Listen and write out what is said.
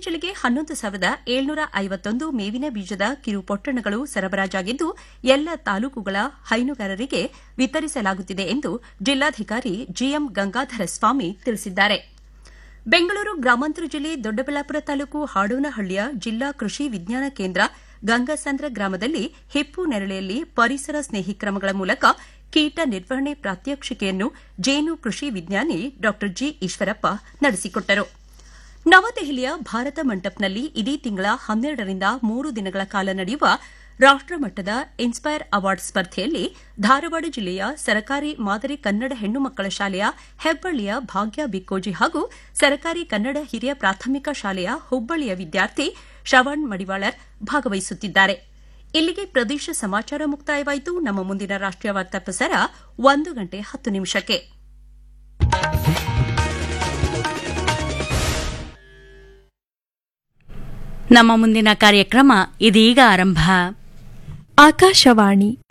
ಜಿಲ್ಲೆಗೆ ಹನ್ನೊಂದು ಸಾವಿರದ ಏಳ್ನೂರ ಐವತ್ತೊಂದು ಮೇವಿನ ಬೀಜದ ಕಿರು ಪೊಟ್ಟಣಗಳು ಸರಬರಾಜಾಗಿದ್ದು ಎಲ್ಲ ತಾಲೂಕುಗಳ ಹೈನುಗಾರರಿಗೆ ವಿತರಿಸಲಾಗುತ್ತಿದೆ ಎಂದು ಜಿಲ್ಲಾಧಿಕಾರಿ ಜಿಎಂ ಗಂಗಾಧರ ಸ್ವಾಮಿ ತಿಳಿಸಿದ್ದಾರೆ ಬೆಂಗಳೂರು ಗ್ರಾಮಾಂತರ ಜಿಲ್ಲೆ ದೊಡ್ಡಬಳ್ಳಾಪುರ ತಾಲೂಕು ಹಾಡೋನಹಳ್ಳಿಯ ಜಿಲ್ಲಾ ಕೃಷಿ ವಿಜ್ಞಾನ ಕೇಂದ್ರ ಗಂಗಾಸಂದ್ರ ಗ್ರಾಮದಲ್ಲಿ ಹಿಪ್ಪು ನೆರಳೆಯಲ್ಲಿ ಪರಿಸರ ಸ್ನೇಹಿ ಕ್ರಮಗಳ ಮೂಲಕ ಕೀಟ ನಿರ್ವಹಣೆ ಪ್ರಾತ್ಯಕ್ಷಿಕೆಯನ್ನು ಜೇನು ಕೃಷಿ ವಿಜ್ಞಾನಿ ಡಾ ಜಿ ಈಶ್ವರಪ್ಪ ನಡೆಸಿಕೊಟ್ಟರು ನವದೆಹಲಿಯ ಭಾರತ ಮಂಟಪ್ನಲ್ಲಿ ಇದೇ ತಿಂಗಳ ಹನ್ನೆರಡರಿಂದ ಮೂರು ದಿನಗಳ ಕಾಲ ನಡೆಯುವ ರಾಷ್ಟಮಟ್ಟದ ಇನ್ಸ್ಪೈರ್ ಅವಾರ್ಡ್ ಸ್ಪರ್ಧೆಯಲ್ಲಿ ಧಾರವಾಡ ಜಿಲ್ಲೆಯ ಸರಕಾರಿ ಮಾದರಿ ಕನ್ನಡ ಹೆಣ್ಣು ಮಕ್ಕಳ ಶಾಲೆಯ ಹೆಬ್ಬಳ್ಳಿಯ ಭಾಗ್ಯ ಬಿಕ್ಕೋಜಿ ಹಾಗೂ ಸರಕಾರಿ ಕನ್ನಡ ಹಿರಿಯ ಪ್ರಾಥಮಿಕ ಶಾಲೆಯ ಹುಬ್ಬಳ್ಳಿಯ ವಿದ್ಯಾರ್ಥಿ ಶ್ರವಣ್ ಮಡಿವಾಳರ್ ಭಾಗವಹಿಸುತ್ತಿದ್ದಾರೆ ಇಲ್ಲಿಗೆ ಪ್ರದೇಶ ಸಮಾಚಾರ ಮುಕ್ತಾಯವಾಯಿತು ನಮ್ಮ ಮುಂದಿನ ರಾಷ್ಟೀಯ ವಾರ್ತಾ ಪ್ರಸಾರ ಒಂದು ಗಂಟೆ ಹತ್ತು ನಿಮಿಷಕ್ಕೆ ನಮ್ಮ ಮುಂದಿನ ಕಾರ್ಯಕ್ರಮ ಇದೀಗ ಆರಂಭ ಆಕಾಶವಾಣಿ